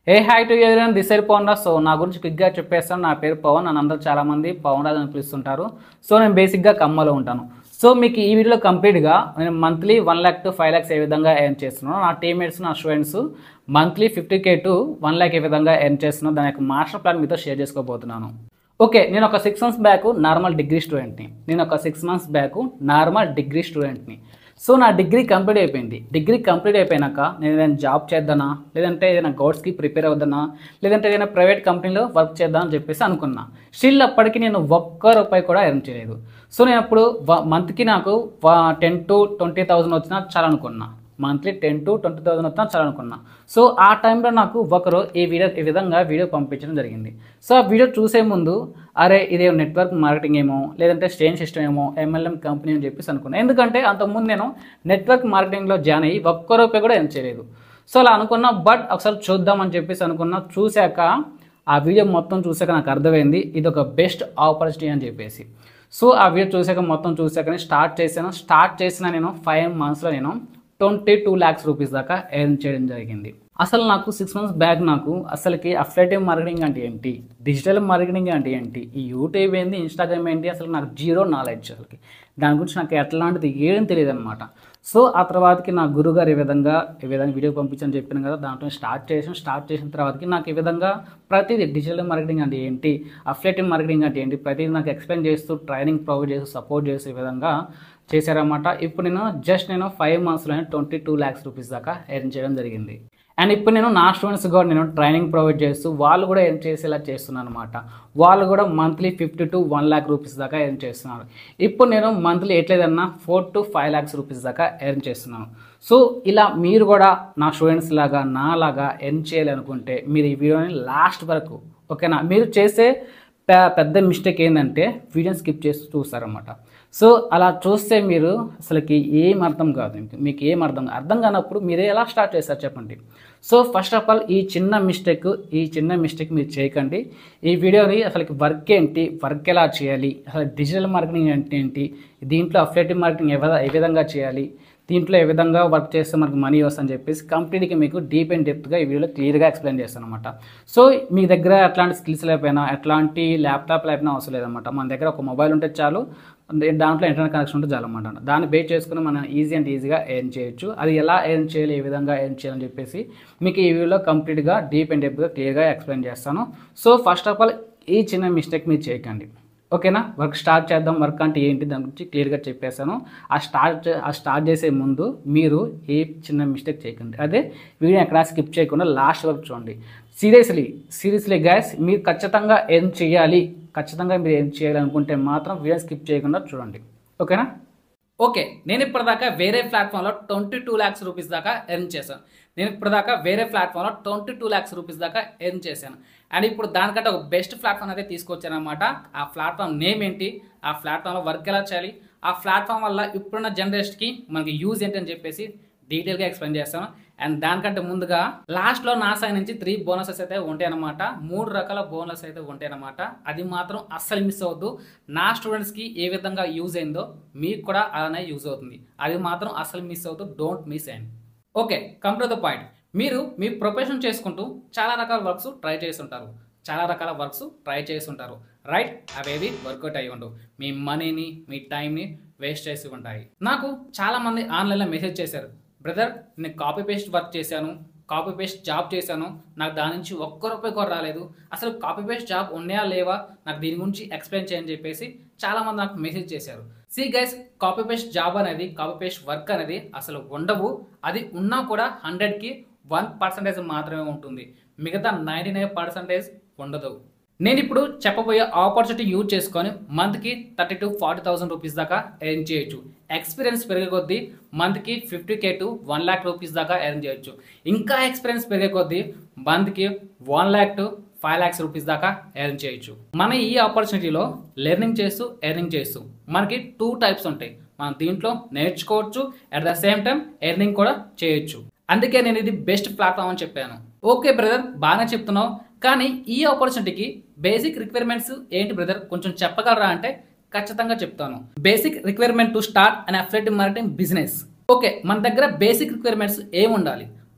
A hi to ఎవరైనా this side Pavan Raj so నా గురించి క్విక్గా చెప్పేస్తాను నా పేరు పవన్ నన్ను అందరూ చాలామంది పవన్ రాజ్ అని పిలుస్తుంటారు సో నేను బేసిక్గా ఖమ్మంలో ఉంటాను సో మీకు ఈ వీడియోలో కంప్లీట్గా నేను monthly one lakh to five lakhs ఏ విధంగా ఎర్న్ చేస్తున్నాను నా టీమ్మేట్స్ నా students monthly fifty K to one lakh ఏ విధంగా ఎర్న్ చేస్తున్నాను దాని యొక్క మాస్టర్ ప్లాన్ మీతో షేర్ చేసుకోబోతున్నాను ఓకే నేను ఒక six months back normal degree స్టూడెంట్ని నేను ఒక six months back normal degree స్టూడెంట్ని సో నా డిగ్రీ కంప్లీట్ అయిపోయింది డిగ్రీ కంప్లీట్ అయిపోయినాక నేను ఏదైనా జాబ్ చేద్దానా లేదంటే ఏదైనా గౌడ్స్కి ప్రిపేర్ అవుదానా లేదంటే ఏదైనా ప్రైవేట్ కంపెనీలో వర్క్ చేద్దాం అని చెప్పేసి అనుకున్నా స్టిల్ అప్పటికి నేను ఒక్క రూపాయి కూడా ఎర్న్ చేయలేదు సో నేను అప్పుడు మంత్కి నాకు టెన్ టు ట్వంటీ థౌసండ్ వచ్చినా చాలా అనుకున్నా monthly ten to twenty thousand వస్తా చాలా అనుకున్నా సో ఆ టైంలో నాకు ఒకరు ఈ వీడియో ఈ విధంగా వీడియో పంపించడం జరిగింది సో ఆ వీడియో చూసే ముందు అరే ఇదే నెట్వర్క్ మార్కెటింగ్ ఏమో లేదంటే స్టేన్ సిస్టమ్ ఏమో ఎంఎల్ఎం కంపెనీ అని చెప్పేసి అనుకున్నాను ఎందుకంటే అంతకుముందు నేను నెట్వర్క్ మార్కెటింగ్లో జాయిన్ అయ్యి ఒక్క రూపాయి కూడా ఏం చేయలేదు సో అలా అనుకున్నా బట్ ఒకసారి చూద్దామని చెప్పేసి అనుకున్నా చూశాక ఆ వీడియో మొత్తం చూశాక నాకు అర్థమైంది ఇది ఒక బెస్ట్ ఆపర్చునిటీ అని చెప్పేసి సో ఆ వీడియో చూశాక మొత్తం చూశాక స్టార్ట్ చేశాను స్టార్ట్ చేసిన నేను ఫైవ్ మంత్స్లో నేను ట్వంటీ టూ ల్యాక్స్ రూపీస్ దాకా ఎర్న్ చేయడం జరిగింది అసలు నాకు సిక్స్ మంత్స్ బ్యాక్ నాకు అసలుకి అఫ్లేటివ్ మార్కెటింగ్ అంటే ఏంటి డిజిటల్ మార్కెటింగ్ అంటే ఏంటి ఈ యూట్యూబ్ ఏంటి ఇన్స్టాగ్రామ్ ఏంటి అసలు నాకు జీరో నాలెడ్జ్ అసలుకి దాని గురించి నాకు ఎట్లాంటిది ఏం తెలియదు అనమాట సో ఆ తర్వాతకి నా గురుగారు ఈ విధంగా ఈ విధంగా వీడియో పంపించని చెప్పాను కదా దాంట్లో స్టార్ట్ చేసాను స్టార్ట్ చేసిన తర్వాతకి నాకు ఈ విధంగా ప్రతిదీ డిజిటల్ మార్కెటింగ్ అంటే ఏంటి అఫ్లేటివ్ మార్కెటింగ్ అంటే ఏంటి ప్రతిదీ నాకు ఎక్స్ప్లెయిన్ చేస్తూ ట్రైనింగ్ ప్రొవైడ్ చేస్తూ సపోర్ట్ చేసే విధంగా చేశారన్నమాట ఇప్పుడు నేను జస్ట్ నేను ఫైవ్ మంత్స్లోనే ట్వంటీ టూ ల్యాక్స్ రూపీస్ దాకా ఎర్న్ చేయడం జరిగింది అండ్ ఇప్పుడు నేను నా స్టూడెంట్స్ కూడా నేను ట్రైనింగ్ ప్రొవైడ్ చేస్తూ వాళ్ళు కూడా ఎర్న్ చేసేలా చేస్తున్నాను అనమాట వాళ్ళు కూడా monthly fifty to one lakh rupees దాకా ఎర్న్ చేస్తున్నారు ఇప్పుడు నేను మంత్లీ ఎట్లేదన్నా four to five lakhs rupees దాకా ఎర్న్ చేస్తున్నాను సో ఇలా మీరు కూడా నా స్టూడెంట్స్ లాగా నాలాగా ఎర్న్ చేయాలనుకుంటే మీరు ఈ వీడియోని లాస్ట్ వరకు ఓకేనా మీరు చేసే పెద్ద మిస్టేక్ ఏంటంటే వీడియోని స్కిప్ చేసి చూస్తారన్నమాట సో అలా చూస్తే మీరు అసలుకి ఏం అర్థం కాదు మీకు మీకు ఏం అర్థం అర్థం కానప్పుడు మీరు ఎలా స్టార్ట్ చేస్తారు చెప్పండి సో ఫస్ట్ ఆఫ్ ఆల్ ఈ చిన్న మిస్టేక్ ఈ చిన్న మిస్టేక్ మీరు చేయకండి ఈ వీడియోని అసలుకి వర్క్ ఏంటి వర్క్ ఎలా చేయాలి అసలు డిజిటల్ మార్కెటింగ్ అంటే ఏంటి దీంట్లో అఫ్లేటివ్ మార్కెటింగ్ ఏ విధంగా చేయాలి దీంట్లో ఏ విధంగా వర్క్ చేస్తే మనకు మనీ వస్తుందని చెప్పేసి కంప్లీట్గా మీకు డీప్ అండ్ డెప్త్గా ఈ వీడియోలో క్లియర్గా ఎక్స్ప్లెయిన్ చేస్తాను అనమాట సో మీ దగ్గర ఎట్లాంటి స్కిల్స్ లేకపోయినా ఎట్లాంటి ల్యాప్టాప్ లేకపోయినా అవసరం లేదన్నమాట మన దగ్గర ఒక మొబైల్ ఉంటే చాలు దాంట్లో ఇంటర్నెట్ కనెక్షన్ ఉంటే చాలు అనమాట దాన్ని బేస్ చేసుకుని మనం ఈజీ అండ్ ఈజీగా ఎర్న్ చేయొచ్చు అది ఎలా ఎర్న్ చేయాలి ఏ విధంగా ఎర్న్ చేయాలని చెప్పేసి మీకు ఈ వీడియోలో కంప్లీట్గా డీప్ అండ్ డెప్త్గా క్లియర్గా ఎక్స్ప్లెయిన్ చేస్తాను సో ఫస్ట్ ఆఫ్ ఆల్ ఈ చిన్న మిస్టేక్ మీరు చేయకండి ఓకేనా వర్క్ స్టార్ట్ చేద్దాం వర్క్ అంటే ఏంటి దాని గురించి క్లియర్గా చెప్పేశాను ఆ స్టార్ట్ ఆ స్టార్ట్ చేసే ముందు మీరు ఏ చిన్న మిస్టేక్ చేయకండి అదే వీడియో ఎక్కడ స్కిప్ చేయకుండా లాస్ట్ వరకు చూడండి సీరియస్లీ సీరియస్లీ గ్యాస్ మీరు ఖచ్చితంగా ఏం చేయాలి ఖచ్చితంగా మీరు ఏం చేయాలనుకుంటే మాత్రం వీడియో స్కిప్ చేయకుండా చూడండి ఓకేనా ఓకే నేను ఇప్పటిదాకా వేరే ప్లాట్ఫామ్లో ట్వంటీ టూ ల్యాక్స్ రూపీస్ దాకా ఎర్న్ చేశాను నేను ఇప్పటిదాకా వేరే ప్లాట్ఫామ్లో ట్వంటీ టూ ల్యాక్స్ రూపీస్ దాకా ఎర్న్ చేశాను అండ్ ఇప్పుడు దానికంటే ఒక బెస్ట్ ప్లాట్ఫామ్ అయితే తీసుకొచ్చాను అనమాట ఆ ప్లాట్ఫామ్ నేమ్ ఏంటి ఆ ప్లాట్ఫామ్లో వర్క్ ఎలా చేయాలి ఆ ప్లాట్ఫామ్ వల్ల ఇప్పుడున్న జనరేషన్కి మనకి యూజ్ ఏంటి అని చెప్పేసి డీటెయిల్గా ఎక్స్ప్లెయిన్ చేస్తాను అండ్ దానికంటే ముందుగా లాస్ట్లో నా సైడ్ నుంచి త్రీ బోనసెస్ అయితే ఉంటాయన్నమాట మూడు రకాల బోనస్ అయితే ఉంటాయన్నమాట అది మాత్రం అస్సలు మిస్ అవ్వద్దు నా స్టూడెంట్స్కి ఏ విధంగా యూజ్ అయిందో మీకు కూడా అలానే యూజ్ అవుతుంది అది మాత్రం అస్సలు మిస్ అవుతూ don't miss and okay come to the point మీరు మీ ప్రొఫెషన్ చేసుకుంటూ చాలా రకాల వర్క్స్ ట్రై చేస్తుంటారు చాలా రకాల వర్క్స్ ట్రై చేస్తుంటారు రైట్ అవేవి వర్కౌట్ అయ్యి ఉండవు మీ మనీని మీ టైంని వేస్ట్ చేసి ఉంటాయి నాకు చాలామంది ఆన్లైన్లో మెసేజ్ చేశారు బ్రదర్ నేను కాపీ పేస్ట్ వర్క్ చేశాను కాపీ పేస్ట్ జాబ్ చేశాను నాకు దాని నుంచి ఒక్క రూపాయి కూడా రాలేదు అసలు కాపీ పేస్ట్ జాబ్ ఉన్నాయా లేవా నాకు దీని గురించి ఎక్స్ప్లెయిన్ చేయని చెప్పేసి చాలామంది నాకు మెసేజ్ చేశారు see guys copy paste job అనేది కాపీ పేస్ట్ వర్క్ అనేది అసలు ఉండవు అది ఉన్నా కూడా హండ్రెడ్కి వన్ పర్సంటేజ్ మాత్రమే ఉంటుంది మిగతా నైంటీ నైన్ పర్సంటేజ్ ఉండదు నేను ఇప్పుడు చెప్పబోయే ఆపర్చునిటీ యూజ్ చేసుకొని మంత్కి thirty to forty thousand rupees దాకా ఎర్న్ చేయొచ్చు ఎక్స్పీరియన్స్ పెరిగే కొద్దీ మంత్కి fifty K to one lakh rupees దాకా ఎర్న్ చేయొచ్చు ఇంకా ఎక్స్పీరియన్స్ పెరిగే కొద్దీ మంత్కి one lakh to five lakhs rupees దాకా ఎర్న్ చేయొచ్చు మన ఈ ఆపర్చునిటీలో లెర్నింగ్ చేస్తూ ఎర్నింగ్ చేస్తూ మనకి టూ టైప్స్ ఉంటాయి మనం దీంట్లో నేర్చుకోవచ్చు at the same time earning కూడా చేయొచ్చు అందుకే నేను ఇది బెస్ట్ ప్లాట్ఫామ్ అని చెప్పాను ఓకే బ్రదర్ బాగానే చెప్తున్నావు కానీ ఈ ఆపర్చునిటీకి బేసిక్ రిక్వైర్మెంట్స్ ఏంటి బ్రదర్ కొంచెం చెప్పగలరా అంటే ఖచ్చితంగా చెప్తాను basic requirement to start and affiliate marketing business okay మన దగ్గర బేసిక్ రిక్వైర్మెంట్స్ ఏమి ఉండాలి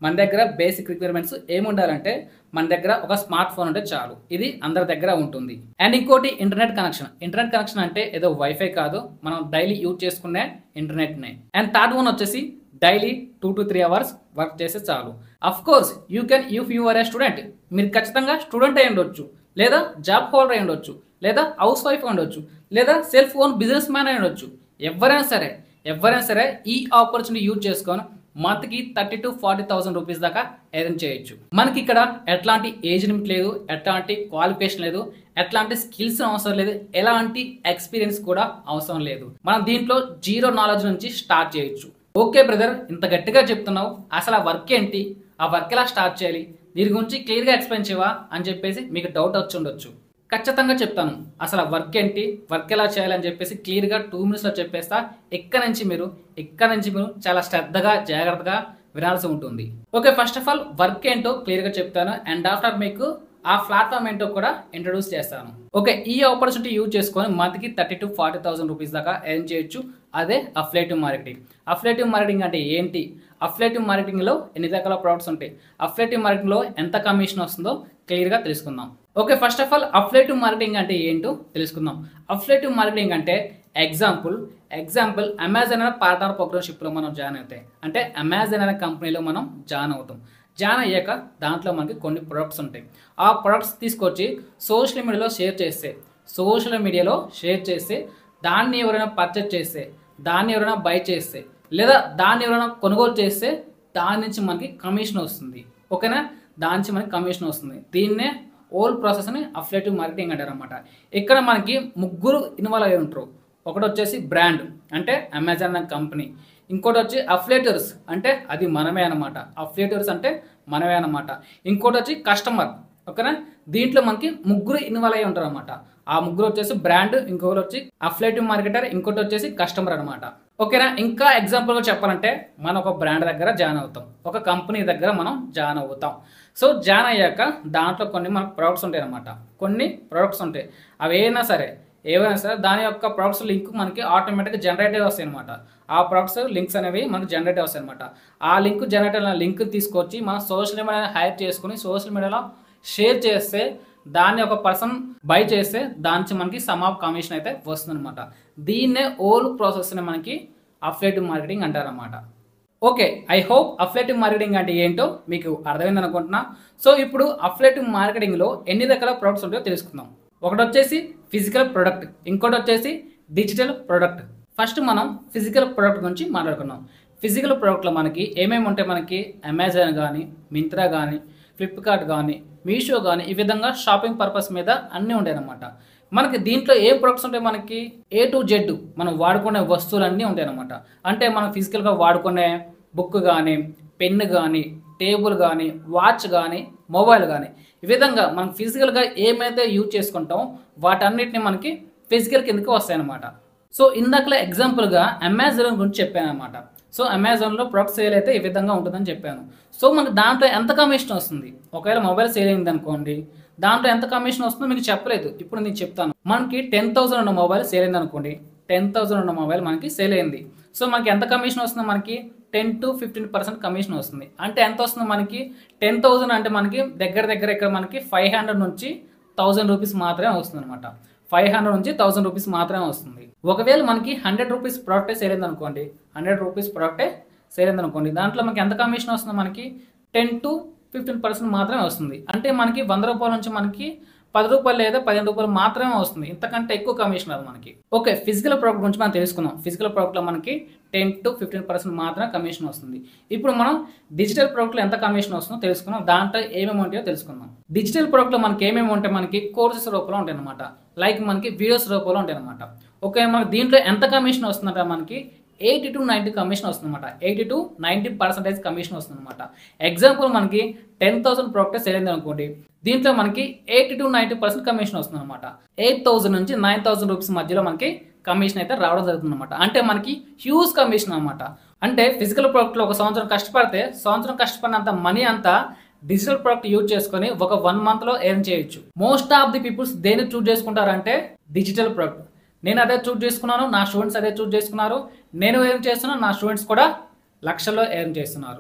మన దగ్గర బేసిక్ రిక్వైర్మెంట్స్ ఏమి ఉండాలంటే మన దగ్గర ఒక స్మార్ట్ ఫోన్ ఉంటే చాలు ఇది అందరి దగ్గర ఉంటుంది అండ్ ఇంకోటి ఇంటర్నెట్ కనెక్షన్ ఇంటర్నెట్ కనెక్షన్ అంటే ఏదో వైఫై కాదు మనం డైలీ యూజ్ చేసుకునే ఇంటర్నెట్నే అండ్ థర్డ్ వన్ వచ్చేసి daily two to three hours work చేస్తే చాలు of course you can if you are a student మీరు ఖచ్చితంగా స్టూడెంట్ అయి ఉండొచ్చు లేదా జాబ్ హోల్డర్ అయి ఉండొచ్చు లేదా హౌస్ వైఫ్ అయి ఉండొచ్చు లేదా సెల్ఫ్ ఓన్ బిజినెస్ మ్యాన్ అయి ఉండొచ్చు ఎవరైనా సరే ఎవరైనా సరే ఈ ఆపర్చునిటీ యూజ్ చేసుకొని మంత్కి thirty to forty thousand rupees దాకా ఎర్న్ చేయొచ్చు మనకి ఇక్కడ ఎట్లాంటి ఏజ్ లిమిట్ లేదు ఎట్లాంటి క్వాలిఫికేషన్ లేదు ఎట్లాంటి స్కిల్స్ అవసరం లేదు ఎలాంటి ఎక్స్పీరియన్స్ కూడా అవసరం లేదు మనం దీంట్లో జీరో నాలెడ్జ్ నుంచి స్టార్ట్ చేయొచ్చు ఓకే బ్రదర్ ఇంత గట్టిగా చెప్తున్నావు అసలు ఆ వర్క్ ఏంటి ఆ వర్క్ ఎలా స్టార్ట్ చేయాలి దీని గురించి క్లియర్గా ఎక్స్ప్లెయిన్ చేయవా అని చెప్పేసి మీకు డౌట్ వచ్చి ఉండొచ్చు ఖచ్చితంగా చెప్తాను అసలు ఆ వర్క్ ఏంటి వర్క్ ఎలా చేయాలని చెప్పేసి క్లియర్గా టూ మినిట్స్లో చెప్పేస్తా ఇక్కడ నుంచి మీరు ఇక్కడ నుంచి మీరు చాలా శ్రద్ధగా జాగ్రత్తగా వినాల్సి ఉంటుంది okay first of all work ఏంటో క్లియర్గా చెప్తాను అండ్ ఆఫ్టర్ మీకు ఆ ప్లాట్ఫామ్ ఏంటో కూడా ఇంట్రొడ్యూస్ చేస్తాను ఓకే ఈ ఆపర్చునిటీ యూజ్ చేసుకొని మంత్కి thirty to forty thousand rupees దాకా ఎర్న్ చేయొచ్చు అదే అఫ్లేటివ్ మార్కెటింగ్ అఫ్లేటివ్ మార్కెటింగ్ అంటే ఏంటి అఫ్లేటివ్ మార్కెటింగ్లో ఎన్ని రకాల ప్రొడక్ట్స్ ఉంటాయి అఫ్లేటివ్ మార్కెటింగ్లో ఎంత కమిషన్ వస్తుందో క్లియర్గా తెలుసుకుందాం okay first of all affiliate marketing అంటే ఏంటో తెలుసుకుందాం అఫ్లేటివ్ మార్కెటింగ్ అంటే ఎగ్జాంపుల్ ఎగ్జాంపుల్ అమెజాన్ అనే పార్ట్నర్ ప్రోగ్రామ్షిప్లో మనం జాయిన్ అవుతాయి అంటే అమెజాన్ అనే కంపెనీలో మనం జాయిన్ అవుతాం జాయిన్ అయ్యాక దాంట్లో మనకి కొన్ని ప్రొడక్ట్స్ ఉంటాయి ఆ ప్రొడక్ట్స్ తీసుకొచ్చి సోషల్ మీడియాలో షేర్ చేస్తే సోషల్ మీడియాలో షేర్ చేస్తే దాన్ని ఎవరైనా పర్చేజ్ చేస్తే దాన్ని ఎవరైనా బై చేస్తే లేదా దాన్ని ఎవరైనా కొనుగోలు చేస్తే దాని నుంచి మనకి కమిషన్ వస్తుంది ఓకేనా దాని నుంచి మనకి కమిషన్ వస్తుంది దీన్నే ఓల్ ప్రాసెస్ని అఫ్లేటివ్ మార్కెటింగ్ అంటారు అనమాట ఇక్కడ మనకి ముగ్గురు ఇన్వాల్వ్ అయి ఉంటారు ఒకటి వచ్చేసి బ్రాండ్ అంటే అమెజాన్ అనే కంపెనీ ఇంకోటి వచ్చి అఫ్లేటర్స్ అంటే అది మనమే అనమాట అఫ్లేటర్స్ అంటే మనమే అనమాట ఇంకోటి వచ్చి కస్టమర్ ఓకేనా దీంట్లో మనకి ముగ్గురు ఇన్వాల్వ్ అయి ఉంటారు అనమాట ఆ ముగ్గురు వచ్చేసి బ్రాండ్ ఇంకొకరు వచ్చి అఫ్లేటివ్ మార్కెటర్ ఇంకోటి వచ్చేసి కస్టమర్ అనమాట ఓకేనా ఇంకా ఎగ్జాంపుల్గా చెప్పాలంటే మనం ఒక బ్రాండ్ దగ్గర జాయిన్ అవుతాం ఒక కంపెనీ దగ్గర మనం జాయిన్ అవుతాం సో జాయిన్ అయ్యాక దాంట్లో కొన్ని మన ప్రొడక్ట్స్ ఉంటాయి అనమాట కొన్ని ప్రొడక్ట్స్ ఉంటాయి అవి ఏమైనా సరే ఏవైనా సరే దాని యొక్క ప్రొడక్ట్స్ లింక్ మనకి ఆటోమేటిక్గా జనరేట్ వస్తాయి అనమాట ఆ ప్రొడక్ట్స్ లింక్స్ అనేవి మనకి జనరేట్ వస్తాయి అనమాట ఆ లింక్ జనరేట్ అయిన లింక్ తీసుకొచ్చి మనం సోషల్ మీడియా హైర్ చేసుకుని సోషల్ మీడియాలో షేర్ చేస్తే దాన్ని ఒక పర్సన్ బై చేస్తే దాని నుంచి మనకి సమ్ ఆఫ్ కమిషన్ అయితే వస్తుంది అనమాట దీన్నే ఓల్ ప్రాసెస్ని మనకి అఫ్లేటివ్ మార్కెటింగ్ అంటారన్నమాట okay I hope affiliate marketing అంటే ఏంటో మీకు అర్థమైంది అనుకుంటున్నా సో ఇప్పుడు అఫ్లేటివ్ మార్కెటింగ్లో ఎన్ని రకాల ప్రొడక్ట్స్ ఉంటాయో తెలుసుకుందాం ఒకటి వచ్చేసి ఫిజికల్ ప్రొడక్ట్ ఇంకోటి వచ్చేసి డిజిటల్ ప్రొడక్ట్ ఫస్ట్ మనం ఫిజికల్ ప్రొడక్ట్ గురించి మాట్లాడుకున్నాం ఫిజికల్ ప్రొడక్ట్లో మనకి ఏమేమి ఉంటాయి మనకి అమెజాన్ కానీ మింత్రా కానీ ఫ్లిప్కార్ట్ కానీ మీషో కానీ ఈ విధంగా షాపింగ్ పర్పస్ మీద అన్నీ ఉంటాయి అన్నమాట మనకి దీంట్లో ఏ ప్రొడక్ట్స్ ఉంటాయి మనకి ఏ టు జెడ్ మనం వాడుకునే వస్తువులన్నీ ఉంటాయి అన్నమాట అంటే మనం ఫిజికల్గా వాడుకునే బుక్ కానీ పెన్ కానీ టేబుల్ కానీ వాచ్ కానీ మొబైల్ కానీ ఈ విధంగా మనం ఫిజికల్గా ఏమైతే యూజ్ చేసుకుంటామో వాటన్నిటిని మనకి ఫిజికల్ కిందకి వస్తాయన్నమాట సో ఇందాకలో ఎగ్జాంపుల్గా అమెజాన్ గురించి చెప్పాను అనమాట సో అమెజాన్లో ప్రొడక్ట్ సేల్ అయితే ఈ విధంగా ఉంటుందని చెప్పాను సో మనకి దాంట్లో ఎంత కమిషన్ వస్తుంది ఒకవేళ మొబైల్ సేల్ అయింది అనుకోండి దాంట్లో ఎంత కమిషన్ వస్తుందో మీకు చెప్పలేదు ఇప్పుడు నేను చెప్తాను మనకి టెన్ థౌసండ్ ఉన్న మొబైల్ సేల్ అయింది అనుకోండి టెన్ థౌసండ్ ఉన్న మొబైల్ మనకి సేల్ అయింది సో మనకి ఎంత కమిషన్ వస్తుంది మనకి ten to fifteen percent commission వస్తుంది అంటే ఎంత వస్తుంది మనకి టెన్ థౌసండ్ అంటే మనకి దగ్గర దగ్గర ఇక్కడ మనకి ఫైవ్ హండ్రెడ్ నుంచి థౌసండ్ రూపీస్ మాత్రమే వస్తుంది అనమాట ఫైవ్ హండ్రెడ్ నుంచి థౌసండ్ రూపీస్ మాత్రమే వస్తుంది ఒకవేళ మనకి హండ్రెడ్ రూపీస్ ప్రోడక్టే సేల్ అయింది అనుకోండి హండ్రెడ్ రూపీస్ ప్రోడక్టే సేల్ అయింది అనుకోండి దాంట్లో మనకి ఎంత కమిషన్ వస్తుంది మనకి టెన్ టు ఫిఫ్టీన్ పర్సెంట్ మాత్రమే వస్తుంది అంటే మనకి వంద రూపాయల నుంచి మనకి పది రూపాయలు లేదా పదిహేను రూపాయలు మాత్రమే వస్తుంది ఇంతకంటే ఎక్కువ కమిషన్ రాదు మనకి ఓకే ఫిజికల్ ప్రోడక్ట్ గురించి మనం తెలుసుకుందాం ఫిజికల్ ప్రోడక్ట్లో మనకి టెన్ టు ఫిఫ్టీన్ పర్సెంట్ మాత్రమే కమిషన్ వస్తుంది ఇప్పుడు మనం డిజిటల్ ప్రోడక్ట్లో ఎంత కమిషన్ వస్తుందో తెలుసుకుందాం దాంట్లో ఏమేమి ఉంటాయో తెలుసుకుందాం డిజిటల్ ప్రోడక్ట్లో మనకి ఏమేమి ఉంటాయి మనకి కోర్సెస్ రూపంలో ఉంటాయి అనమాట లైక్ మనకి వీడియోస్ రూపంలో ఉంటాయి అనమాట ఓకే మనకి దీంట్లో ఎంత కమిషన్ వస్తుందంటే మనకి ఎయిటీ టు నైంటీ కమిషన్ వస్తుందన్నమాట eighty to ninety percentage commission వస్తుందన్నమాట ఎగ్జాంపుల్ మనకి టెన్ థౌసండ్ ప్రోడక్ట్ సేల్ అయింది అనుకోండి దీంట్లో మనకి eighty to ninety percent commission వస్తుంది అనమాట ఎయిట్ థౌసండ్ నుంచి నైన్ థౌసండ్ రూపీస్ మధ్యలో మనకి కమిషన్ అయితే రావడం జరుగుతుంది అనమాట అంటే మనకి హ్యూజ్ కమిషన్ అనమాట అంటే ఫిజికల్ ప్రోడక్ట్లో ఒక సంవత్సరం కష్టపడితే సంవత్సరం కష్టపడినంత మనీ అంతా డిజిటల్ ప్రోడక్ట్ యూజ్ చేసుకొని ఒక వన్ మంత్లో ఎర్న్ చేయొచ్చు మోస్ట్ ఆఫ్ ది పీపుల్స్ దేని చూజ్ చేసుకుంటారంటే డిజిటల్ ప్రోడక్ట్ నేను అదే చూజ్ చేసుకున్నాను నా స్టూడెంట్స్ అదే చూజ్ చేసుకున్నారు నేను ఏం చేస్తున్నాను నా స్టూడెంట్స్ కూడా లక్షల్లో ఎర్న్ చేస్తున్నారు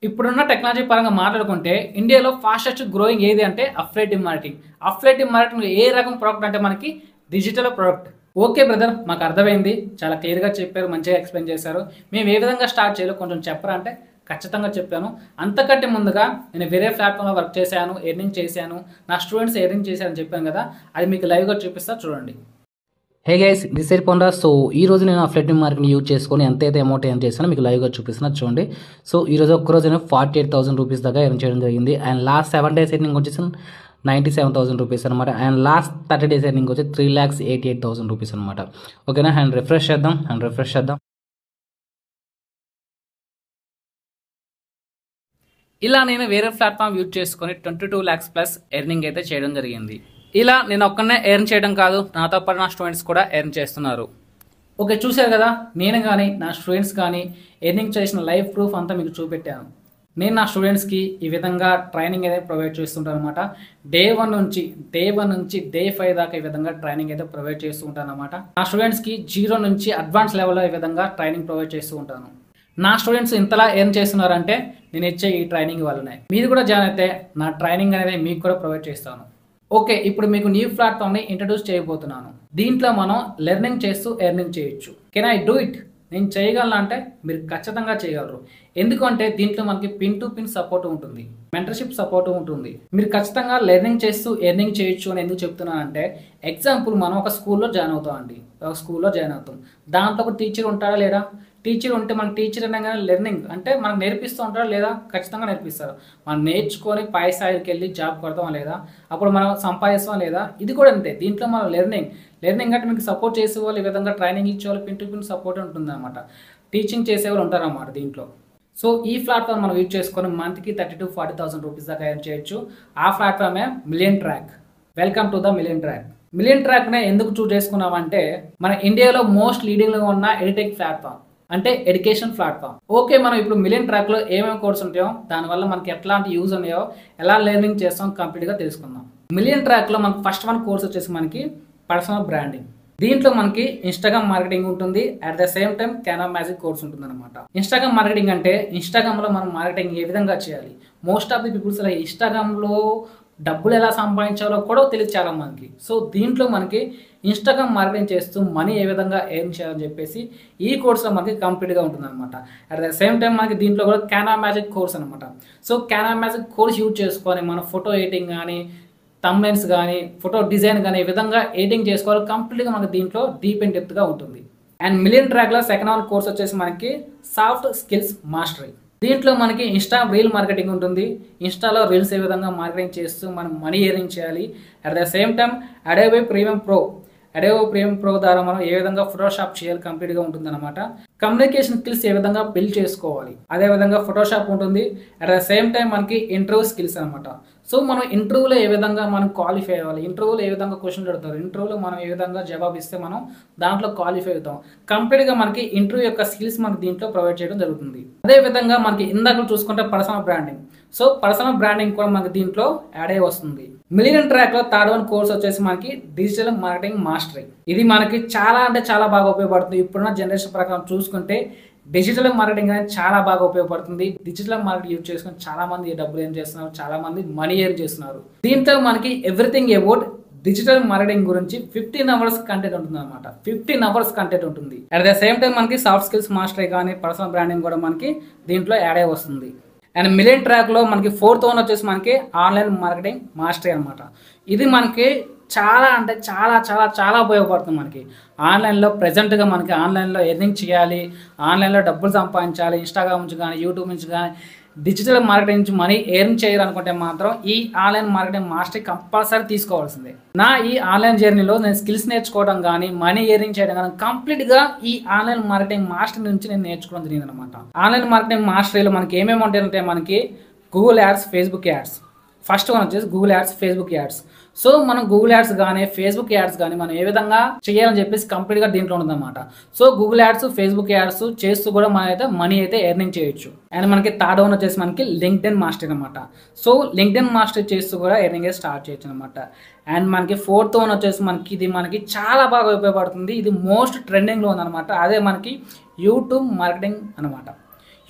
ఇప్పుడున్న టెక్నాలజీ పరంగా మాట్లాడుకుంటే ఇండియాలో ఫాస్టెస్ట్ గ్రోయింగ్ ఏది అంటే అఫ్లేటివ్ మార్కెటింగ్ అఫ్లేటివ్ మార్కెటింగ్ ఏ రకం ప్రోడక్ట్ అంటే మనకి డిజిటల్ ప్రోడక్ట్ ఓకే బ్రదర్ మాకు అర్థమైంది చాలా క్లియర్గా చెప్పారు మంచిగా ఎక్స్ప్లెయిన్ చేశారు మేము ఏ విధంగా స్టార్ట్ చేయాలో కొంచెం చెప్పరా అంటే ఖచ్చితంగా చెప్పాను అంతకంటే ముందుగా నేను వేరే ప్లాట్ఫామ్లో వర్క్ చేశాను ఎర్నింగ్ చేశాను నా స్టూడెంట్స్ ఎర్నింగ్ చేశారని చెప్పాను కదా అది మీకు లైవ్గా చూపిస్తా చూడండి హే గైస్ దిస్ సైడ్ పొందా సో ఈ రోజు నేను ఆ ఫ్లెట్ మార్కెట్ని యూజ్ చేసుకొని ఎంత అయితే అమౌంట్ ఏం చేశానో మీకు లైవ్గా చూపిస్తున్నా చూడండి సో ఈ రోజు ఒక్క రోజు నేను ఫార్టీ ఎయిట్ థౌసండ్ రూపీస్ దాకా ఎర్న్ చేయడం జరిగింది and last seven days earning వచ్చేసి నైంటీ సెవెన్ థౌసండ్ రూపీస్ అనమాట and last thirty days earning వచ్చి three lakhs eighty eight thousand rupees అనమాట ఓకేనా అండ్ రిఫ్రెష్ చేద్దాం అండ్ రిఫ్రెష్ చేద్దాం ఇలా నేను వేరే ప్లాట్ఫామ్ యూజ్ చేసుకొని twenty two lakhs plus earning అయితే చేయడం జరిగింది ఇలా నేను ఒక్కనే ఎర్న్ చేయడం కాదు నాతో పాటు నా స్టూడెంట్స్ కూడా ఎర్న్ చేస్తున్నారు ఓకే చూశారు కదా నేను కానీ నా స్టూడెంట్స్ కానీ ఎర్నింగ్ చేసిన లైఫ్ ప్రూఫ్ అంతా మీకు చూపెట్టాను నేను నా స్టూడెంట్స్కి ఈ విధంగా ట్రైనింగ్ అయితే ప్రొవైడ్ చేస్తుంటాను అనమాట డే వన్ నుంచి డే వన్ నుంచి డే ఫైవ్ దాకా ఈ విధంగా ట్రైనింగ్ అయితే ప్రొవైడ్ చేస్తూ ఉంటాను అనమాట నా స్టూడెంట్స్కి జీరో నుంచి అడ్వాన్స్ లెవెల్లో ఈ విధంగా ట్రైనింగ్ ప్రొవైడ్ చేస్తూ ఉంటాను నా స్టూడెంట్స్ ఇంతలా ఎర్న్ చేస్తున్నారంటే నేను ఇచ్చే ఈ ట్రైనింగ్ వల్లనే మీరు కూడా జాయిన్ అయితే నా ట్రైనింగ్ అనేది మీకు కూడా ప్రొవైడ్ చేస్తాను ఓకే ఇప్పుడు మీకు న్యూ ప్లాట్ఫామ్ని ఇంట్రడ్యూస్ చేయబోతున్నాను దీంట్లో మనం లెర్నింగ్ చేస్తూ ఎర్నింగ్ చేయొచ్చు కెన్ ఐ డూ ఇట్ నేను చేయగలను అంటే మీరు ఖచ్చితంగా చేయగలరు ఎందుకంటే దీంట్లో మనకి పిన్ టు పిన్ సపోర్ట్ ఉంటుంది మెంటర్షిప్ సపోర్ట్ ఉంటుంది మీరు ఖచ్చితంగా లెర్నింగ్ చేస్తూ ఎర్నింగ్ చేయొచ్చు అని ఎందుకు చెప్తున్నానంటే ఎగ్జాంపుల్ మనం ఒక స్కూల్లో జాయిన్ అవుతాం అండి ఒక స్కూల్లో జాయిన్ అవుతాం దాంట్లో ఒక టీచర్ ఉంటాడా లేడా టీచర్ ఉంటే మన టీచర్ అనగానే లెర్నింగ్ అంటే మనకు నేర్పిస్తూ ఉంటారా లేదా ఖచ్చితంగా నేర్పిస్తారు మనం నేర్చుకొని పై స్థాయికి వెళ్ళి జాబ్ కొడతామా లేదా అప్పుడు మనం సంపాదిస్తామా లేదా ఇది కూడా అంతే దీంట్లో మనం లెర్నింగ్ లెర్నింగ్ అంటే మీకు సపోర్ట్ చేసే వాళ్ళు ఈ విధంగా ట్రైనింగ్ ఇచ్చే వాళ్ళు పిన్ టు పిన్ సపోర్ట్ ఉంటుంది అనమాట టీచింగ్ చేసే వాళ్ళు ఉంటారన్నమాట దీంట్లో సో ఈ ప్లాట్ఫామ్ మనం యూజ్ చేసుకొని మంత్కి thirty to forty thousand rupees దాకా ఎర్న్ చేయొచ్చు ఆ ప్లాట్ఫామే million track welcome to the million track million ట్రాక్నే ఎందుకు చూస్ చేసుకున్నామంటే మన ఇండియాలో మోస్ట్ లీడింగ్లో ఉన్న ఎడిటెక్ ప్లాట్ఫామ్ అంటే ఎడ్యుకేషన్ ప్లాట్ఫామ్ ఓకే మనం ఇప్పుడు మిలియన్ ట్రాక్లో ఏమేమి కోర్స్ ఉంటాయో దానివల్ల మనకి ఎట్లాంటి యూజ్ ఉన్నాయో ఎలా లెర్నింగ్ చేస్తాం కంప్లీట్గా తెలుసుకుందాం మిలియన్ ట్రాక్లో మనకి ఫస్ట్ వన్ కోర్స్ వచ్చేసి మనకి పర్సనల్ బ్రాండింగ్ దీంట్లో మనకి ఇన్స్టాగ్రామ్ మార్కెటింగ్ ఉంటుంది at the same time Canva magic course ఉంటుంది అనమాట ఇన్స్టాగ్రామ్ మార్కెటింగ్ అంటే ఇన్స్టాగ్రామ్లో మనం మార్కెటింగ్ ఏ విధంగా చేయాలి మోస్ట్ ఆఫ్ ది పీపుల్స్ అలా ఇన్స్టాగ్రామ్లో డబ్బులు ఎలా సంపాదించాలో కూడా తెలియదు చాలా మందికి సో దీంట్లో మనకి ఇన్స్టాగ్రామ్ మార్కెటింగ్ చేస్తూ మనీ ఏ విధంగా ఎర్న్ చేయాలని చెప్పేసి ఈ కోర్స్లో మనకి కంప్లీట్గా ఉంటుంది అనమాట అట్ ద సేమ్ టైం మనకి దీంట్లో కూడా కెనా మ్యాజిక్ కోర్స్ అనమాట so Canva magic course use చేసుకొని మన ఫోటో ఎడిటింగ్ కానీ తమ్లైన్స్ కానీ ఫోటో డిజైన్ కానీ ఈ విధంగా ఎడిటింగ్ చేసుకోవాలి కంప్లీట్గా మనకి దీంట్లో డీప్ అండ్ డెప్త్గా ఉంటుంది అండ్ మిలియన్ ట్రాక్లో సెకండ్ వన్ కోర్స్ వచ్చేసి మనకి సాఫ్ట్ స్కిల్స్ మాస్టరీ దీంట్లో మనకి ఇన్స్టా రీల్ మార్కెటింగ్ ఉంటుంది ఇన్స్టాలో రీల్స్ ఏ విధంగా మార్కెటింగ్ చేస్తూ మనం మనీ ఎర్నింగ్ చేయాలి at the same time Adobe premium pro Adobe premium pro ద్వారా మనం ఏ విధంగా ఫోటోషాప్ చేయాలి కంప్లీట్గా ఉంటుంది అనమాట కమ్యూనికేషన్ స్కిల్స్ ఏ విధంగా బిల్డ్ చేసుకోవాలి అదే విధంగా ఫోటోషాప్ ఉంటుంది అట్ ద సేమ్ టైం మనకి ఇంటర్వ్యూ స్కిల్స్ అనమాట సో మనం ఇంటర్వ్యూలో ఏ విధంగా మనం క్వాలిఫై అవ్వాలి ఇంటర్వ్యూలో ఏ విధంగా క్వశ్చన్ అడుగుతారు ఇంటర్వ్యూలో మనం ఏ విధంగా జవాబు ఇస్తే మనం దాంట్లో క్వాలిఫై అవుతాం కంప్లీట్గా మనకి ఇంటర్వ్యూ యొక్క స్కిల్స్ మనకి దీంట్లో ప్రొవైడ్ చేయడం జరుగుతుంది అదే విధంగా మనకి ఇందాక చూసుకుంటే personal branding so personal branding కూడా మనకి దీంట్లో యాడ్ అయ్యి వస్తుంది మిలియన్ ట్రాక్ లో థర్డ్ వన్ కోర్స్ వచ్చేసి మనకి డిజిటల్ మార్కెటింగ్ మాస్టరీ ఇది మనకి చాలా అంటే చాలా బాగా ఉపయోగపడుతుంది ఇప్పుడున్న జనరేషన్ ప్రకారం చూసుకుంటే డిజిటల్ మార్కెటింగ్ అనేది చాలా బాగా ఉపయోగపడుతుంది డిజిటల్ మార్కెట్ యూజ్ చేసుకుని చాలా మంది డబ్బులు ఏం చేస్తున్నారు చాలా మంది మనీ ఏం చేస్తున్నారు దీంతో మనకి ఎవ్రీథింగ్ అబౌట్ డిజిటల్ మార్కెటింగ్ గురించి ఫిఫ్టీన్ అవర్స్ కంటెంట్ ఉంటుంది అనమాట ఫిఫ్టీన్ అవర్స్ కంటెంట్ ఉంటుంది అట్ ద సేమ్ టైం మనకి సాఫ్ట్ స్కిల్స్ మాస్టరీ కానీ పర్సనల్ బ్రాండింగ్ కూడా మనకి దీంట్లో యాడ్ అయ్యి వస్తుంది అండ్ మిలియన్ ట్రాక్లో మనకి ఫోర్త్ వన్ వచ్చేసి మనకి ఆన్లైన్ మార్కెటింగ్ మాస్టరీ అనమాట ఇది మనకి చాలా అంటే చాలా చాలా చాలా ఉపయోగపడుతుంది మనకి ఆన్లైన్లో ప్రజెంట్గా మనకి ఆన్లైన్లో ఎర్నింగ్ చేయాలి ఆన్లైన్లో డబ్బులు సంపాదించాలి ఇన్స్టాగ్రామ్ నుంచి కానీ యూట్యూబ్ నుంచి కానీ డిజిటల్ మార్కెటింగ్ నుంచి మనీ ఎర్న్ చేయాలనుకుంటే మాత్రం ఈ ఆన్లైన్ మార్కెటింగ్ మాస్టర్ కంపల్సరీ తీసుకోవాల్సిందే నా ఈ ఆన్లైన్ జర్నీలో నేను స్కిల్స్ నేర్చుకోవడం కానీ మనీ ఎర్నింగ్ చేయడం కానీ కంప్లీట్గా ఈ ఆన్లైన్ మార్కెటింగ్ మాస్టర్ నుంచి నేను నేర్చుకోవడం జరిగింది అనమాట ఆన్లైన్ మార్కెటింగ్ మాస్టరీలో మనకి ఏమేమి ఉంటాయంటే మనకి Google ads Facebook ads first one వచ్చేసి Google ads Facebook ads so మనం గూగుల్ యాడ్స్ కానీ ఫేస్బుక్ యాడ్స్ కానీ మనం ఏ విధంగా చేయాలని చెప్పేసి కంప్లీట్గా దీంట్లో ఉందన్నమాట so Google ads Facebook ads చేస్తూ కూడా మనం అయితే మనీ అయితే ఎర్నింగ్ చేయొచ్చు అండ్ మనకి థర్డ్ వన్ వచ్చేసి మనకి లింక్డ్ఇన్ మాస్టర్ అనమాట సో లింక్డ్ఇన్ మాస్టర్ చేస్తూ కూడా ఎర్నింగ్ స్టార్ట్ చేయొచ్చు అనమాట అండ్ మనకి ఫోర్త్ వన్ వచ్చేసి మనకి ఇది మనకి చాలా బాగా ఉపయోగపడుతుంది ఇది మోస్ట్ ట్రెండింగ్లో ఉందన్నమాట అదే మనకి యూట్యూబ్ మార్కెటింగ్ అనమాట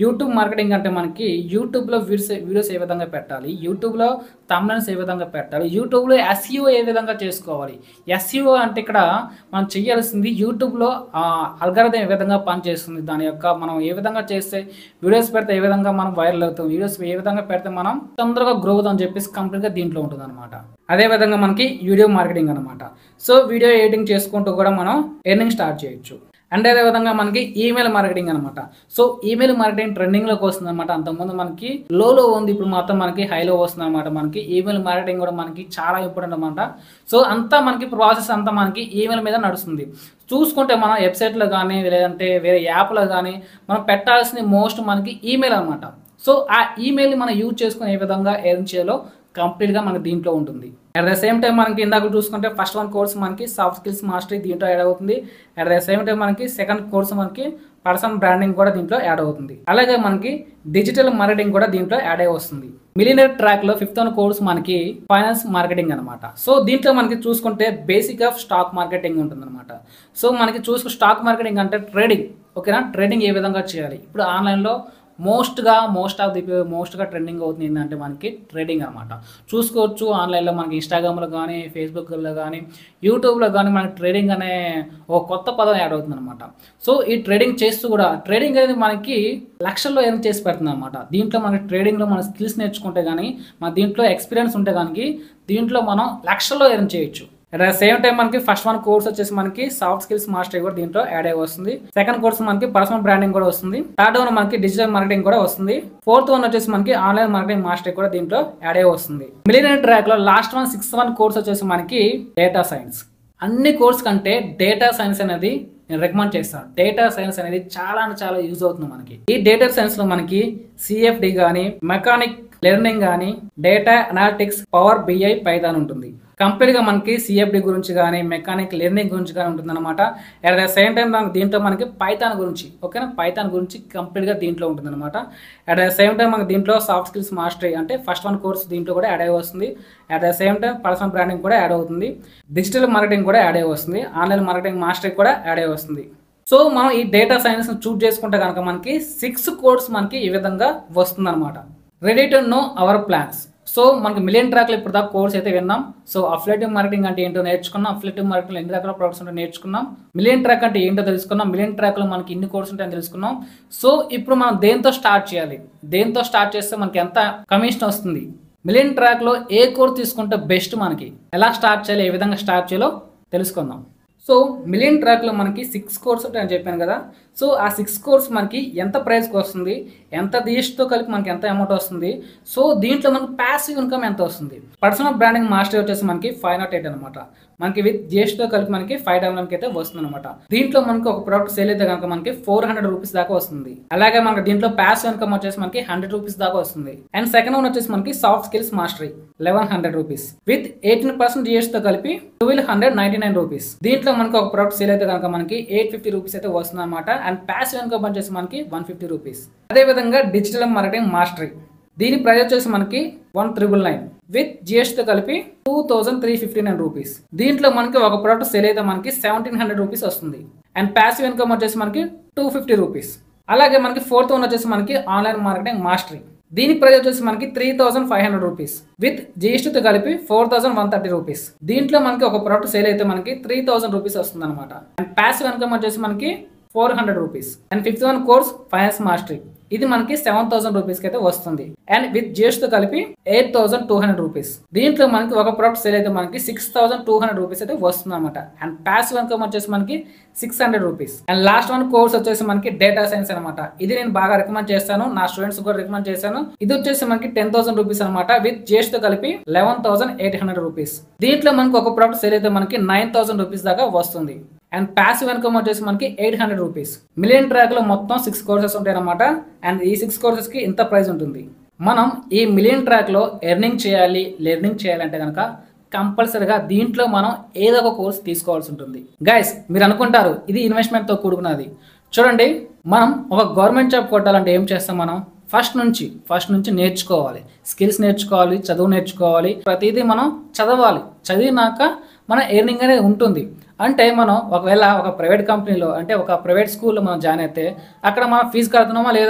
యూట్యూబ్ మార్కెటింగ్ అంటే మనకి యూట్యూబ్లో వీడియోస్ వీడియోస్ ఏ విధంగా పెట్టాలి యూట్యూబ్లో తమ్లైన్స్ ఏ విధంగా పెట్టాలి యూట్యూబ్లో ఎస్ఈఓ ఏ విధంగా చేసుకోవాలి ఎస్ఈఓ అంటే ఇక్కడ మనం చేయాల్సింది యూట్యూబ్లో అల్గారిథం ఏ విధంగా పనిచేస్తుంది దాని యొక్క మనం ఏ విధంగా చేస్తే వీడియోస్ పెడితే ఏ విధంగా మనం వైరల్ అవుతాం వీడియోస్ ఏ విధంగా పెడితే మనం తొందరగా గ్రో అవుతాం అని చెప్పేసి కంప్లీట్గా దీంట్లో ఉంటుంది అనమాట అదే విధంగా మనకి వీడియో మార్కెటింగ్ అనమాట సో వీడియో ఎడిటింగ్ చేసుకుంటూ కూడా మనం ఎర్నింగ్ స్టార్ట్ చేయొచ్చు అండ్ అదే విధంగా మనకి ఈమెయిల్ మార్కెటింగ్ అనమాట సో ఈమెయిల్ మార్కెటింగ్ ట్రెండింగ్లోకి వస్తుంది అనమాట అంతకుముందు మనకి లోలో ఉంది ఇప్పుడు మాత్రం మనకి హైలో వస్తుంది అనమాట మనకి ఈమెయిల్ మార్కెటింగ్ కూడా మనకి చాలా ఇంపార్టెంట్ అనమాట సో అంతా మనకి ప్రాసెస్ అంతా మనకి ఈమెయిల్ మీద నడుస్తుంది చూసుకుంటే మనం వెబ్సైట్లో కానీ లేదంటే వేరే యాప్లో కానీ మనం పెట్టాల్సిన మోస్ట్ మనకి ఈమెయిల్ అనమాట సో ఆ ఈమెయిల్ని మనం యూజ్ చేసుకుని ఏ విధంగా ఎర్న్ చేయాలో కంప్లీట్గా మనకి దీంట్లో ఉంటుంది అట్ ద సేమ్ టైం మనకి ఇందాక చూసుకుంటే ఫస్ట్ వన్ కోర్స్ మనకి సాఫ్ట్ స్కిల్స్ మాస్టరీ దీంట్లో యాడ్ అవుతుంది అట్ ద సేమ్ టైం మనకి సెకండ్ కోర్స్ మనకి పర్సన్ బ్రాండింగ్ కూడా దీంట్లో యాడ్ అవుతుంది అలాగే మనకి డిజిటల్ మార్కెటింగ్ కూడా దీంట్లో యాడ్ అయి వస్తుంది మిలినర్ ట్రాక్ లో ఫిఫ్త్ వన్ కోర్స్ మనకి ఫైనాన్స్ మార్కెటింగ్ అనమాట సో దీంట్లో మనకి చూసుకుంటే బేసిక్ ఆఫ్ స్టాక్ మార్కెటింగ్ ఉంటుంది అనమాట సో మనకి చూసుకు స్టాక్ మార్కెటింగ్ అంటే ట్రేడింగ్ ఓకేనా ట్రేడింగ్ ఏ విధంగా చేయాలి ఇప్పుడు ఆన్లైన్లో మోస్ట్గా మోస్ట్ ఆఫ్ ది మోస్ట్గా ట్రెండింగ్ అవుతుంది ఏంటంటే మనకి ట్రేడింగ్ అనమాట చూసుకోవచ్చు ఆన్లైన్లో మనకి ఇన్స్టాగ్రామ్లో కానీ ఫేస్బుక్లో కానీ యూట్యూబ్లో కానీ మనకి ట్రేడింగ్ అనే ఒక కొత్త పదం యాడ్ అవుతుంది అనమాట సో ఈ ట్రేడింగ్ చేస్తూ కూడా ట్రేడింగ్ అనేది మనకి లక్షల్లో ఎర్న్ చేసి పెడుతుంది అనమాట దీంట్లో మనకి ట్రేడింగ్లో మన స్కిల్స్ నేర్చుకుంటే కానీ మన దీంట్లో ఎక్స్పీరియన్స్ ఉంటే కానీ దీంట్లో మనం లక్షల్లో ఎర్న్ చేయొచ్చు అట్ ద సేమ్ టైం మనకి ఫస్ట్ వన్ కోర్స్ వచ్చేసి మనకి సాఫ్ట్ స్కిల్స్ మాస్టరీ కూడా దీంట్లో యాడ్ అయ్యి వస్తుంది సెకండ్ కోర్స్ మనకి పర్సనల్ బ్రాండింగ్ కూడా వస్తుంది థర్డ్ వన్ మనకి డిజిటల్ మార్కెటింగ్ కూడా వస్తుంది ఫోర్త్ వన్ వచ్చేసి మనకి ఆన్లైన్ మార్కెటింగ్ మాస్టరీ కూడా దీంట్లో యాడ్ అయ్యి వస్తుంది మిలియనర్ ట్రాక్ లో last one sixth one course వచ్చేసి మనకి డేటా సైన్స్ అన్ని కోర్స్ కంటే డేటా సైన్స్ అనేది నేను రికమెండ్ చేస్తాను డేటా సైన్స్ అనేది చాలా అంటే చాలా యూజ్ అవుతుంది మనకి ఈ డేటా సైన్స్ లో మనకి సిఎఫ్డి కానీ మెకానిక్ లెర్నింగ్ కానీ data analytics power BI Python ఉంటుంది కంప్లీట్ గా మనకి సిఎఫ్డి గురించి కానీ మెకానిక్ లెర్నింగ్ గురించి కానీ ఉంటుంది అనమాట అట్ ద సేమ్ టైం మనకి దీంట్లో మనకి పైథాన్ గురించి ఓకేనా పైథాన్ గురించి కంప్లీట్ గా దీంట్లో ఉంటుంది అనమాట అట్ ద సేమ్ టైం మనకి దీంట్లో సాఫ్ట్ స్కిల్స్ మాస్టరీ అంటే ఫస్ట్ వన్ కోర్స్ దీంట్లో కూడా యాడ్ అయ్యి వస్తుంది at the same time personal branding కూడా యాడ్ అవుతుంది డిజిటల్ మార్కెటింగ్ కూడా యాడ్ అయ్యి వస్తుంది ఆన్లైన్ మార్కెటింగ్ మాస్టరీ కూడా యాడ్ అయ్యి వస్తుంది సో మనం ఈ డేటా సైన్స్ చూస్ చేసుకుంటే కనుక మనకి సిక్స్ కోర్స్ మనకి ఈ విధంగా వస్తుంది అనమాట ready to know our plans so మనకి మిలియన్ ట్రాక్లో ఇప్పుడు దాకా కోర్స్ అయితే విన్నాం సో అఫ్లేటివ్ మార్కెటింగ్ అంటే ఏంటో నేర్చుకున్నాం అఫ్లేటివ్ మార్కెటింగ్ ఎన్ని రకాల ప్రొడక్ట్స్ ఉంటే నేర్చుకున్నాం మిలియన్ ట్రాక్ అంటే ఏంటో తెలుసుకున్నాం మిలియన్ ట్రాక్లో మనకి ఇన్ని కోర్స్ ఉంటాయని తెలుసుకున్నాం సో ఇప్పుడు మనం దేంతో స్టార్ట్ చేయాలి దేంతో స్టార్ట్ చేస్తే మనకి ఎంత కమిషన్ వస్తుంది మిలియన్ ట్రాక్లో ఏ కోర్స్ తీసుకుంటే బెస్ట్ మనకి ఎలా స్టార్ట్ చేయాలి ఏ విధంగా స్టార్ట్ చేయాలో తెలుసుకుందాం సో మిలియన్ ట్రాక్లో మనకి సిక్స్ కోర్స్ ఉంటాయని చెప్పాను కదా సో ఆ సిక్స్ కోర్స్ మనకి ఎంత ప్రైస్కి వస్తుంది ఎంత దియస్ట్తో కలిపి మనకి ఎంత అమౌంట్ వస్తుంది సో దీంట్లో మనకి ప్యాసివ్ ఇన్కమ్ ఎంత వస్తుంది పర్సనల్ బ్రాండింగ్ మాస్టర్ వచ్చేసి మనకి ఫైవ్ నాట్ ఎయిట్ అనమాట మనకి విత్ జిఎస్టీతో కలిపి మనకి ఫైవ్ డెవలప్కి అయితే వస్తుంది అనమాట దీంట్లో మనకి ఒక ప్రోడక్ట్ సేల్ అయితే కనుక మనకి ఫోర్ హండ్రెడ్ రూపీస్ దాకా వస్తుంది అలాగే మనకి దీంట్లో ప్యాసివ్ ఇన్కమ్ వచ్చేసి మనకి హండ్రెడ్ రూపీస్ దాకా వస్తుంది అండ్ సెకండ్ వన్ వచ్చేసి మనకి soft skills mastery eleven hundred rupees with eighteen percent జిఎస్టీతో కలిపి twelve hundred ninety nine rupees దీంట్లో మనకి ఒక ప్రోడక్ట్ సేల్ అయితే కనుక మనకి ఎయిట్ ఫిఫ్టీ రూపీస్ అయితే వస్తుంది అనమాట అండ్ ప్యాసివ్ ఇన్కమ్ వచ్చేసి మనకి వన్ ఫిఫ్టీ రూపీస్ అదే విధంగా డిజిటల్ మార్కెటింగ్ మాస్టరీ దీని ప్రైస్ వచ్చేసి మనకి one triple nine with GST కలిపి two thousand three fifty nine rupees దీంట్లో మనకి ఒక ప్రోడక్ట్ సేల్ అయితే మనకి సెవెంటీన్ హండ్రెడ్ రూపీస్ వస్తుంది అండ్ ప్యాసివ్ ఇన్కమ్ వచ్చేసి మనకి టూ ఫిఫ్టీ రూపీస్ అలాగే మనకి ఫోర్త్ వన్ వచ్చేసి మనకి ఆన్లైన్ మార్కెటింగ్ మాస్టరీ దీని ప్రైస్ వచ్చేసి మనకి three thousand five hundred rupees with జిఎస్టీతో కలిపి four thousand one thirty rupees దీంట్లో మనకి ఒక ప్రోడక్ట్ సేల్ అయితే మనకి త్రీ థౌసండ్ రూపీస్ వస్తుంది అనమాట అండ్ ప్యాసివ్ ఇన్కమ్ వచ్చేసి మనకి four hundred rupees and fifth one course finance mastery ఇది మనకి సెవెన్ థౌసండ్ రూపీస్ కి అయితే వస్తుంది అండ్ విత్ జిఎస్టీ కలిపి eight thousand two hundred rupees దీంట్లో మనకి ఒక ప్రోడక్ట్ సేల్ అయితే మనకి six thousand two hundred rupees అయితే వస్తుంది అనమాట అండ్ ప్యాసివ్ ఇన్కమ్ వచ్చేసి మనకి six hundred rupees and last one course వచ్చేసి మనకి డేటా సైన్స్ అనమాట ఇది నేను బాగా రికమెండ్ చేస్తాను నా స్టూడెంట్స్ కూడా రికమెండ్ చేశాను ఇది వచ్చేసి మనకి టెన్ థౌసండ్ రూపీస్ అనమాట విత్ జిఎస్టీ కలిపి eleven thousand eight hundred rupees దీంట్లో మనకి ఒక ప్రోడక్ట్ సేల్ అయితే మనకి నైన్ థౌసండ్ రూపీస్ దాకా వస్తుంది అండ్ ప్యాసివ్ ఇన్కమ్ వచ్చేసి మనకి eight hundred rupees million track లో మొత్తం సిక్స్ కోర్సెస్ ఉంటాయి అనమాట అండ్ ఈ సిక్స్ కోర్సెస్ కి ఇంత ప్రైస్ ఉంటుంది మనం ఈ మిలియన్ ట్రాక్ లో ఎర్నింగ్ చేయాలి లెర్నింగ్ చేయాలంటే కనుక కంపల్సరిగా దీంట్లో మనం ఏదో ఒక కోర్స్ తీసుకోవాల్సి ఉంటుంది గైస్ మీరు అనుకుంటారు ఇది ఇన్వెస్ట్మెంట్ తో కూడుకున్నది చూడండి మనం ఒక గవర్నమెంట్ జాబ్ కొట్టాలంటే ఏం చేస్తాం మనం ఫస్ట్ నుంచి ఫస్ట్ నుంచి నేర్చుకోవాలి స్కిల్స్ నేర్చుకోవాలి చదువు నేర్చుకోవాలి ప్రతిదీ మనం చదవాలి చదివినాక మన ఎర్నింగ్ అనేది ఉంటుంది అంటే మనం ఒకవేళ ఒక ప్రైవేట్ కంపెనీలో అంటే ఒక ప్రైవేట్ స్కూల్లో మనం జాయిన్ అయితే అక్కడ మనం ఫీజు కడుతున్నామా లేదా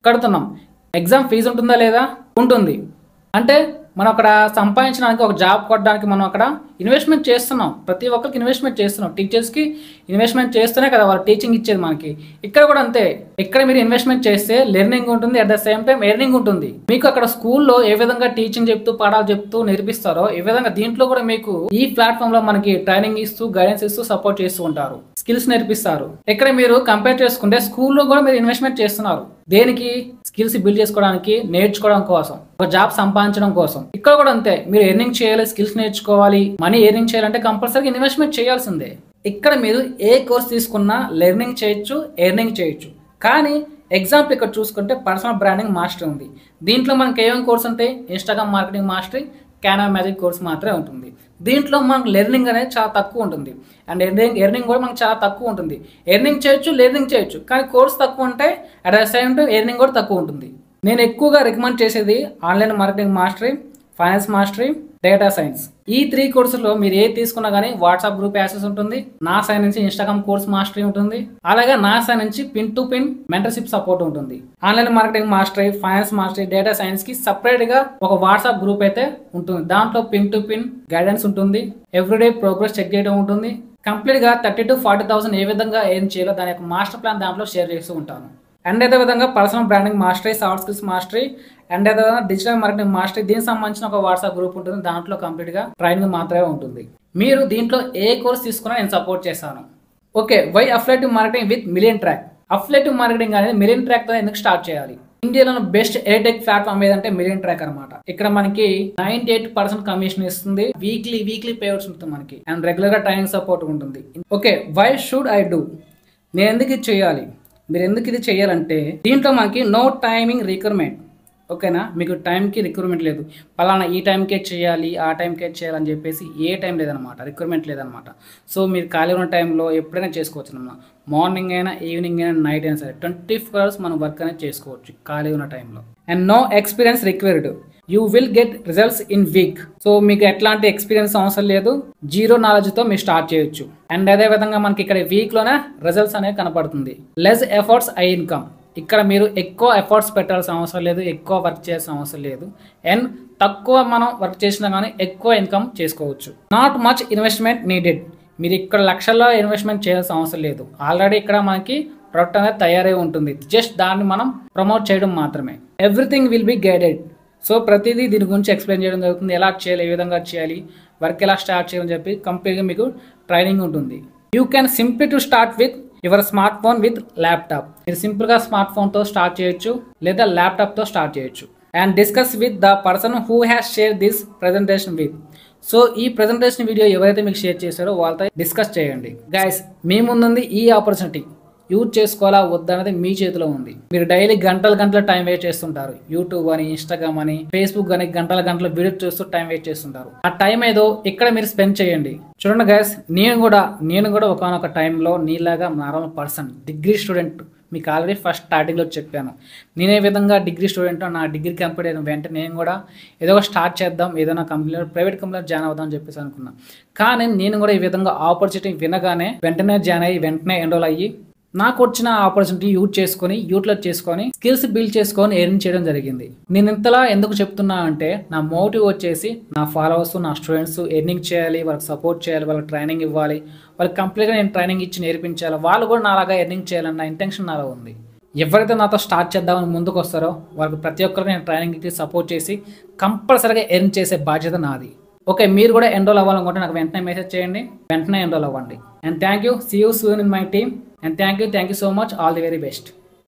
కడుతున్నాం ఎగ్జామ్ ఫీజు ఉంటుందా లేదా ఉంటుంది అంటే మనం అక్కడ సంపాదించడానికి ఒక జాబ్ కొట్టడానికి మనం అక్కడ ఇన్వెస్ట్మెంట్ చేస్తున్నాం ప్రతి ఒక్కరికి ఇన్వెస్ట్మెంట్ చేస్తున్నాం టీచర్స్కి ఇన్వెస్ట్మెంట్ చేస్తేనే కదా వాళ్ళు టీచింగ్ ఇచ్చేది మనకి ఇక్కడ కూడా అంతే ఇక్కడ మీరు ఇన్వెస్ట్మెంట్ చేస్తే లెర్నింగ్ ఉంటుంది at the same time earning ఉంటుంది మీకు అక్కడ స్కూల్లో ఏ విధంగా టీచింగ్ చెప్తూ పాఠాలు చెప్తూ నేర్పిస్తారో ఏ విధంగా దీంట్లో కూడా మీకు ఈ ప్లాట్ఫామ్ లో మనకి ట్రైనింగ్ ఇస్తూ గైడెన్స్ ఇస్తూ సపోర్ట్ చేస్తూ ఉంటారు స్కిల్స్ నేర్పిస్తారు ఇక్కడ మీరు కంపేర్ చేసుకుంటే స్కూల్లో కూడా మీరు ఇన్వెస్ట్మెంట్ చేస్తున్నారు దేనికి స్కిల్స్ బిల్డ్ చేసుకోవడానికి నేర్చుకోవడం కోసం ఒక జాబ్ సంపాదించడం కోసం ఇక్కడ కూడా అంతే మీరు ఎర్నింగ్ చేయాలి స్కిల్స్ నేర్చుకోవాలి మనీ ఎర్నింగ్ చేయాలంటే కంపల్సరీ ఇన్వెస్ట్మెంట్ చేయాల్సిందే ఇక్కడ మీరు ఏ కోర్స్ తీసుకున్నా లెర్నింగ్ చేయొచ్చు ఎర్నింగ్ చేయొచ్చు కానీ ఎగ్జాంపుల్ ఇక్కడ చూసుకుంటే పర్సనల్ బ్రాండింగ్ మాస్టర్ ఉంది దీంట్లో మనకి ఏమేమి కోర్స్ ఉంటాయి Instagram marketing mastery Canva magic course మాత్రమే ఉంటుంది దీంట్లో మనకు లెర్నింగ్ అనేది చాలా తక్కువ ఉంటుంది అండ్ ఎర్నింగ్ ఎర్నింగ్ కూడా మనకు చాలా తక్కువ ఉంటుంది ఎర్నింగ్ చేయొచ్చు లెర్నింగ్ చేయొచ్చు కానీ కోర్స్ తక్కువ ఉంటే at the same time earning కూడా తక్కువ ఉంటుంది నేను ఎక్కువగా రికమెండ్ చేసేది online marketing mastery finance mastery data science ఈ త్రీ కోర్సులో మీరు ఏది తీసుకున్నా కానీ వాట్సాప్ గ్రూప్ యాక్సెస్ ఉంటుంది నా సైడ్ నుంచి ఇన్స్టాగ్రామ్ కోర్స్ మాస్టరీ ఉంటుంది అలాగే నా సైడ్ నుంచి pin to pin mentorship support ఉంటుంది online marketing mastery finance mastery data science కి సపరేట్ గా ఒక వాట్సాప్ గ్రూప్ అయితే ఉంటుంది దాంట్లో పిన్ టు పిన్ గైడెన్స్ ఉంటుంది ఎవ్రీడే ప్రోగ్రెస్ చెక్ చేయడం ఉంటుంది కంప్లీట్ గా థర్టీ టు ఫార్టీ థౌసండ్ ఏ విధంగా ఏం చేయాలో దాని యొక్క మాస్టర్ ప్లాన్ దాంట్లో షేర్ చేస్తూ ఉంటాను అండ్ అదే విధంగా personal branding mastery soft skills mastery and అదే విధంగా డిజిటల్ మార్కెటింగ్ మాస్టరీ దీనికి సంబంధించిన ఒక వాట్సాప్ గ్రూప్ ఉంటుంది దాంట్లో కంప్లీట్ గా ట్రైనింగ్ మాత్రమే ఉంటుంది మీరు దీంటలో ఏ కోర్స్ తీసుకున్నా నేను సపోర్ట్ చేస్తాను okay why affiliate marketing with million track affiliate marketing అనేది మిలియన్ ట్రాక్ తో ఎందుకు స్టార్ట్ చేయాలి ఇండియాలో బెస్ట్ ఎయిర్టెక్ ప్లాట్ఫామ్ ఏదంటే మిలియన్ ట్రాక్ అనమాట ఇక్కడ మనకి నైన్టీ ఎయిట్ పర్సెంట్ కమిషన్ ఇస్తుంది వీక్లీ వీక్లీ పేమెంట్స్ ఉంటుంది మనకి అండ్ రెగ్యులర్ గా ట్రైనింగ్ సపోర్ట్ ఉంటుంది okay why should I do నేను ఎందుకు ఇది చేయాలి మీరు ఎందుకు ఇది చేయాలంటే దీంట్లో మనకి నో టైమింగ్ రిక్వైర్మెంట్ ఓకేనా మీకు టైంకి రిక్రూట్మెంట్ లేదు పలానా ఈ టైంకే చేయాలి ఆ టైంకే చేయాలని చెప్పేసి ఏ టైం లేదనమాట రిక్రూట్మెంట్ లేదనమాట సో మీరు ఖాళీ ఉన్న టైంలో ఎప్పుడైనా చేసుకోవచ్చు అన్నమాట మార్నింగ్ అయినా ఈవినింగ్ అయినా నైట్ అయినా సరే ట్వంటీ ఫోర్ అవర్స్ మనం వర్క్ అనేది చేసుకోవచ్చు ఖాళీ ఉన్న టైంలో and no experience required you will get results in week so మీకు ఎట్లాంటి ఎక్స్పీరియన్స్ అవసరం లేదు జీరో నాలెడ్జ్తో మీరు స్టార్ట్ చేయొచ్చు అండ్ అదే విధంగా మనకి ఇక్కడ వీక్లోనే రిజల్ట్స్ అనేవి కనపడుతుంది లెస్ ఎఫర్ట్స్ ఐ ఇన్కమ్ ఇక్కడ మీరు ఎక్కువ ఎఫర్ట్స్ పెట్టాల్సిన అవసరం లేదు ఎక్కువ వర్క్ చేయాల్సిన అవసరం లేదు అండ్ తక్కువ మనం వర్క్ చేసినా కానీ ఎక్కువ ఇన్కమ్ చేసుకోవచ్చు నాట్ మచ్ ఇన్వెస్ట్మెంట్ నీడెడ్ మీరు ఇక్కడ లక్షల్లో ఇన్వెస్ట్మెంట్ చేయాల్సిన అవసరం లేదు ఆల్రెడీ ఇక్కడ మనకి ప్రొడక్ట్ అనేది తయారై ఉంటుంది జస్ట్ దాన్ని మనం ప్రమోట్ చేయడం మాత్రమే everything will be guided so ప్రతిదీ దీని గురించి ఎక్స్ప్లెయిన్ చేయడం జరుగుతుంది ఎలా చేయాలి ఏ విధంగా చేయాలి వర్క్ ఎలా స్టార్ట్ చేయాలని చెప్పి కంప్లీట్గా మీకు ట్రైనింగ్ ఉంటుంది you can simply to start with your smart phone with laptop మీరు సింపుల్గా స్మార్ట్ ఫోన్తో స్టార్ట్ చేయొచ్చు లేదా ల్యాప్టాప్తో స్టార్ట్ చేయొచ్చు and discuss with the person who has share this presentation with so ఈ ప్రజెంటేషన్ వీడియో ఎవరైతే మీకు షేర్ చేశారో వాళ్ళతో డిస్కస్ చేయండి గైస్ మీ ముందుంది ఈ ఆపర్చునిటీ యూజ్ చేసుకోవాలా వద్దన్నది మీ చేతిలో ఉంది మీరు డైలీ గంటల గంటల టైం వేస్ట్ చేస్తుంటారు యూట్యూబ్ అని ఇన్స్టాగ్రామ్ అని ఫేస్బుక్ అని గంటల గంటల వీడియో చూస్తూ టైం వేస్ట్ చేస్తుంటారు ఆ టైం ఏదో ఇక్కడ మీరు స్పెండ్ చేయండి చూడండి గైస్ నేను కూడా నేను కూడా ఒకనొక టైంలో నీలాగా నార్మల్ పర్సన్ డిగ్రీ స్టూడెంట్ మీకు ఆల్రెడీ ఫస్ట్ స్టార్టింగ్లో చెప్పాను నేను ఏ విధంగా డిగ్రీ స్టూడెంట్ నా డిగ్రీ కంప్లీట్ అయిన వెంటనే నేను కూడా ఏదో ఒక స్టార్ట్ చేద్దాం ఏదైనా కంపెనీలో ప్రైవేట్ కంపెనీలో జాయిన్ అవుదాం అని చెప్పేసి అనుకున్నా కానీ నేను కూడా ఈ విధంగా ఆపర్చునిటీ వినగానే వెంటనే జాయిన్ అయ్యి వెంటనే ఎన్రోల్ అయ్యి నాకు వచ్చిన ఆపర్చునిటీ యూజ్ చేసుకొని యూటిలైజ్ చేసుకొని స్కిల్స్ బిల్డ్ చేసుకొని ఎర్న్ చేయడం జరిగింది నేను ఇంతలా ఎందుకు చెప్తున్నా అంటే నా మోటివ్ వచ్చేసి నా ఫాలోవర్స్ నా స్టూడెంట్స్ ఎర్నింగ్ చేయాలి వాళ్ళకి సపోర్ట్ చేయాలి వాళ్ళకి ట్రైనింగ్ ఇవ్వాలి వాళ్ళకి కంప్లీట్గా నేను ట్రైనింగ్ ఇచ్చి నేర్పించాలి వాళ్ళు కూడా నాలాగా ఎర్నింగ్ చేయాలన్న ఇంటెన్షన్ నాలో ఉంది ఎవరైతే నాతో స్టార్ట్ చేద్దామని ముందుకు వస్తారో వాళ్ళకి ప్రతి ఒక్కరికి నేను ట్రైనింగ్ ఇచ్చి సపోర్ట్ చేసి కంపల్సరీగా ఎర్న్ చేసే బాధ్యత నాది ఓకే మీరు కూడా ఎన్రోల్ అవ్వాలనుకుంటే నాకు వెంటనే మెసేజ్ చేయండి వెంటనే ఎన్రోల్ అవ్వండి and thank you see you soon in my team and thank you thank you so much all the very best